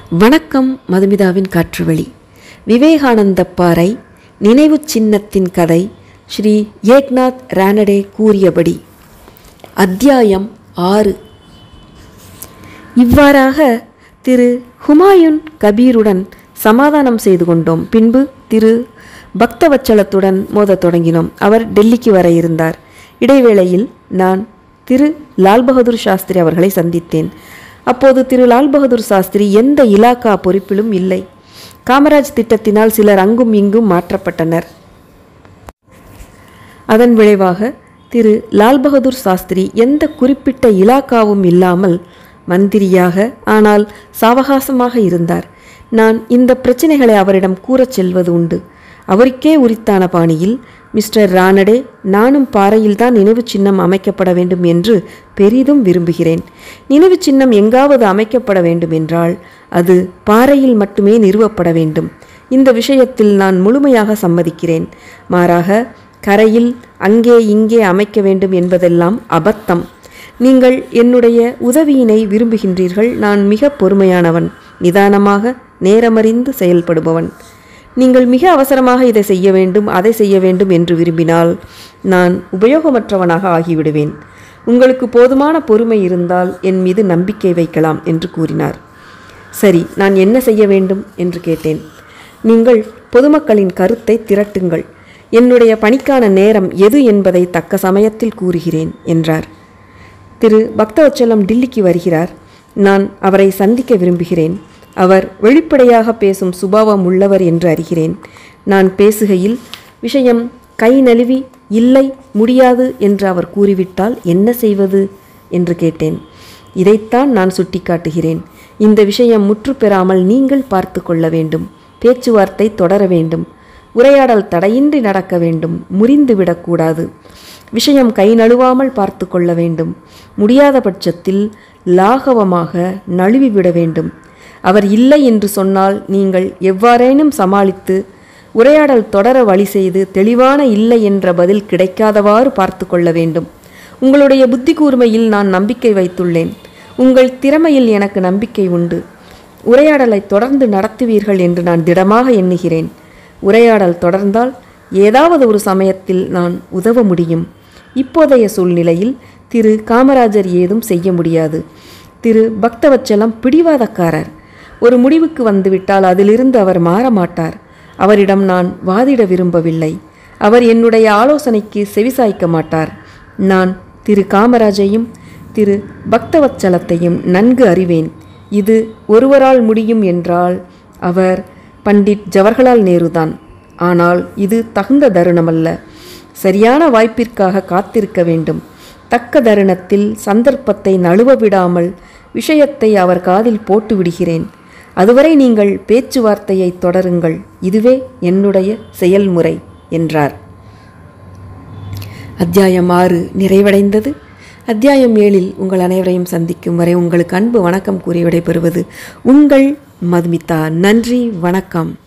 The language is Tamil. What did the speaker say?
வணக்கம் மதுமிதாவின் காற்றுவழி விவேகானந்த பாறை நினைவு சின்னத்தின் கதை ஸ்ரீ ஏக்நாத் ரானடே கூறியபடி அத்தியாயம் ஆறு இவ்வாறாக திரு ஹுமாயூன் கபீருடன் சமாதானம் செய்து கொண்டோம் பின்பு திரு பக்தவச்சலத்துடன் மோதத் தொடங்கினோம் அவர் டெல்லிக்கு வர இருந்தார் இடைவேளையில் நான் திரு லால் பகதூர் சாஸ்திரி அவர்களை சந்தித்தேன் அப்போது திரு லால் பகதூர் சாஸ்திரி எந்த இலாக்கா பொறுப்பிலும் இல்லை காமராஜ் திட்டத்தினால் சிலர் அங்கும் இங்கும் மாற்றப்பட்டனர் அதன் விளைவாக திரு லால் பகதூர் சாஸ்திரி எந்த குறிப்பிட்ட இலாக்காவும் இல்லாமல் மந்திரியாக ஆனால் சாவகாசமாக இருந்தார் நான் இந்த பிரச்சனைகளை அவரிடம் கூறச் செல்வது உண்டு அவருக்கே உரித்தான பாணியில் மிஸ்டர் ரானடே நானும் பாறையில்தான் நினைவு சின்னம் அமைக்கப்பட வேண்டும் என்று பெரிதும் விரும்புகிறேன் நினைவு சின்னம் எங்காவது அமைக்கப்பட வேண்டும் என்றால் அது பாறையில் மட்டுமே நிறுவப்பட வேண்டும் இந்த விஷயத்தில் நான் முழுமையாக சம்மதிக்கிறேன் மாறாக கரையில் அங்கே இங்கே அமைக்க வேண்டும் என்பதெல்லாம் அபத்தம் நீங்கள் என்னுடைய உதவியினை விரும்புகின்றீர்கள் நான் மிக பொறுமையானவன் நிதானமாக நேரமறிந்து செயல்படுபவன் நீங்கள் மிக அவசரமாக இதை செய்ய வேண்டும் அதை செய்ய வேண்டும் என்று விரும்பினால் நான் உபயோகமற்றவனாக ஆகிவிடுவேன் உங்களுக்கு போதுமான பொறுமை இருந்தால் என் மீது நம்பிக்கை வைக்கலாம் என்று கூறினார் சரி நான் என்ன செய்ய வேண்டும் என்று கேட்டேன் நீங்கள் பொதுமக்களின் கருத்தை திரட்டுங்கள் என்னுடைய பணிக்கான நேரம் எது என்பதை தக்க சமயத்தில் கூறுகிறேன் என்றார் திரு பக்தவச்சலம் டில்லிக்கு வருகிறார் நான் அவரை சந்திக்க விரும்புகிறேன் அவர் வெளிப்படையாக பேசும் சுபாவம் உள்ளவர் என்று அறிகிறேன் நான் பேசுகையில் விஷயம் கை நழுவி இல்லை முடியாது என்று அவர் கூறிவிட்டால் என்ன செய்வது என்று கேட்டேன் இதைத்தான் நான் சுட்டிக்காட்டுகிறேன் இந்த விஷயம் முற்று பெறாமல் நீங்கள் பார்த்து கொள்ள வேண்டும் பேச்சுவார்த்தை தொடர வேண்டும் உரையாடல் தடையின்றி நடக்க வேண்டும் முறிந்து விடக்கூடாது விஷயம் கை நழுவாமல் பார்த்து கொள்ள வேண்டும் முடியாத பட்சத்தில் லாகவமாக நழுவிவிட வேண்டும் அவர் இல்லை என்று சொன்னால் நீங்கள் எவ்வாறேனும் சமாளித்து உரையாடல் தொடர வழி செய்து தெளிவான இல்லை என்ற பதில் கிடைக்காதவாறு பார்த்து கொள்ள வேண்டும் உங்களுடைய புத்தி கூர்மையில் நான் நம்பிக்கை வைத்துள்ளேன் உங்கள் திறமையில் எனக்கு நம்பிக்கை உண்டு உரையாடலை தொடர்ந்து நடத்துவீர்கள் என்று நான் திடமாக எண்ணுகிறேன் உரையாடல் தொடர்ந்தால் ஏதாவது ஒரு சமயத்தில் நான் உதவ முடியும் இப்போதைய சூழ்நிலையில் திரு காமராஜர் ஏதும் செய்ய முடியாது திரு பக்தவச்சலம் பிடிவாதக்காரர் ஒரு முடிவுக்கு வந்துவிட்டால் அதிலிருந்து அவர் மாற மாட்டார் அவரிடம் நான் வாதிட விரும்பவில்லை அவர் என்னுடைய ஆலோசனைக்கு செவிசாய்க்க மாட்டார் நான் திரு காமராஜையும் திரு பக்தவச்சலத்தையும் நன்கு அறிவேன் இது ஒருவரால் முடியும் என்றால் அவர் பண்டிட் ஜவஹர்லால் நேருதான் ஆனால் இது தகுந்த தருணமல்ல சரியான வாய்ப்பிற்காக காத்திருக்க வேண்டும் தக்க தருணத்தில் சந்தர்ப்பத்தை நழுவ விடாமல் விஷயத்தை அவர் காதில் போட்டு விடுகிறேன் அதுவரை நீங்கள் பேச்சுவார்த்தையை தொடருங்கள் இதுவே என்னுடைய செயல்முறை என்றார் அத்தியாயம் ஆறு நிறைவடைந்தது அத்தியாயம் ஏழில் உங்கள் அனைவரையும் சந்திக்கும் வரை உங்களுக்கு அன்பு வணக்கம் கூறி விடைபெறுவது உங்கள் மதுமிதா நன்றி வணக்கம்